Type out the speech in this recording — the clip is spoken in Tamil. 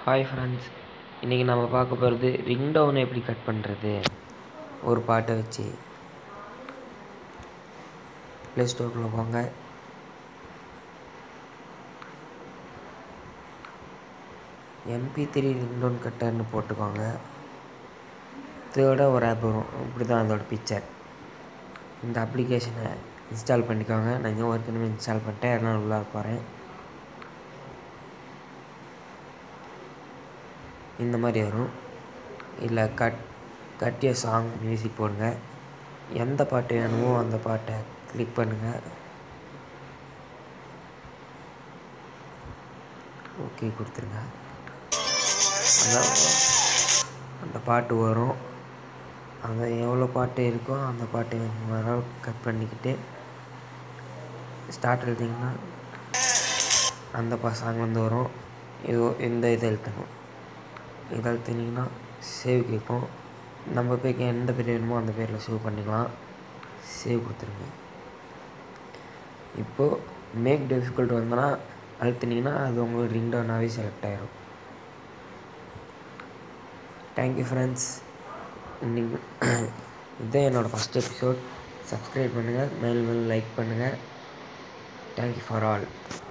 ஹாய் ஃப்ரெண்ட்ஸ் இன்றைக்கி நம்ம பார்க்க போகிறது ரிங் டவுன் எப்படி கட் பண்ணுறது ஒரு பாட்டை வச்சு ப்ளே ஸ்டோருக்குள்ளே போங்க எம்பி த்ரீ ரிங் டவுன் கட்டர்னு போட்டுக்கோங்க இதோட ஒரு ஆப் வரும் இப்படி தான் அதோட பிக்சர் இந்த அப்ளிகேஷனை இன்ஸ்டால் பண்ணிக்கோங்க நான் இங்கே ஏற்கனவே இன்ஸ்டால் பண்ணிட்டேன் அதனால் உள்ளே போகிறேன் இந்த மாதிரி வரும் இல்லை கட் கட்டிய சாங் மியூசிக் போடுங்க எந்த பாட்டு வேணுமோ அந்த பாட்டை கிளிக் பண்ணுங்கள் ஓகே கொடுத்துருங்க அதான் அந்த பாட்டு வரும் அந்த எவ்வளோ பாட்டு இருக்கோ அந்த பாட்டு வர கட் பண்ணிக்கிட்டு ஸ்டார்ட் எழுதிங்கன்னா அந்த பா சாங் வந்து வரும் இது இந்த இதை எழுத்தணும் இதை அழுத்தினீங்கன்னா சேவ் கேட்கும் நம்ம பேருக்கு எந்த பேர் வேணுமோ அந்த பேரில் சேவ் பண்ணிக்கலாம் சேவ் கொடுத்துருங்க இப்போது மேக் டிஃபிகல்ட் வந்தோன்னா அழுத்தினீங்கன்னா அது உங்களுக்கு ரிங் டவுனாகவே செலக்ட் ஆயிரும் தேங்க்யூ ஃப்ரெண்ட்ஸ் நீங்கள் இதுதான் என்னோடய ஃபஸ்ட் எபிசோட் சப்ஸ்கிரைப் பண்ணுங்கள் மேல் மேல் லைக் பண்ணுங்கள் தேங்க்யூ ஃபார் ஆல்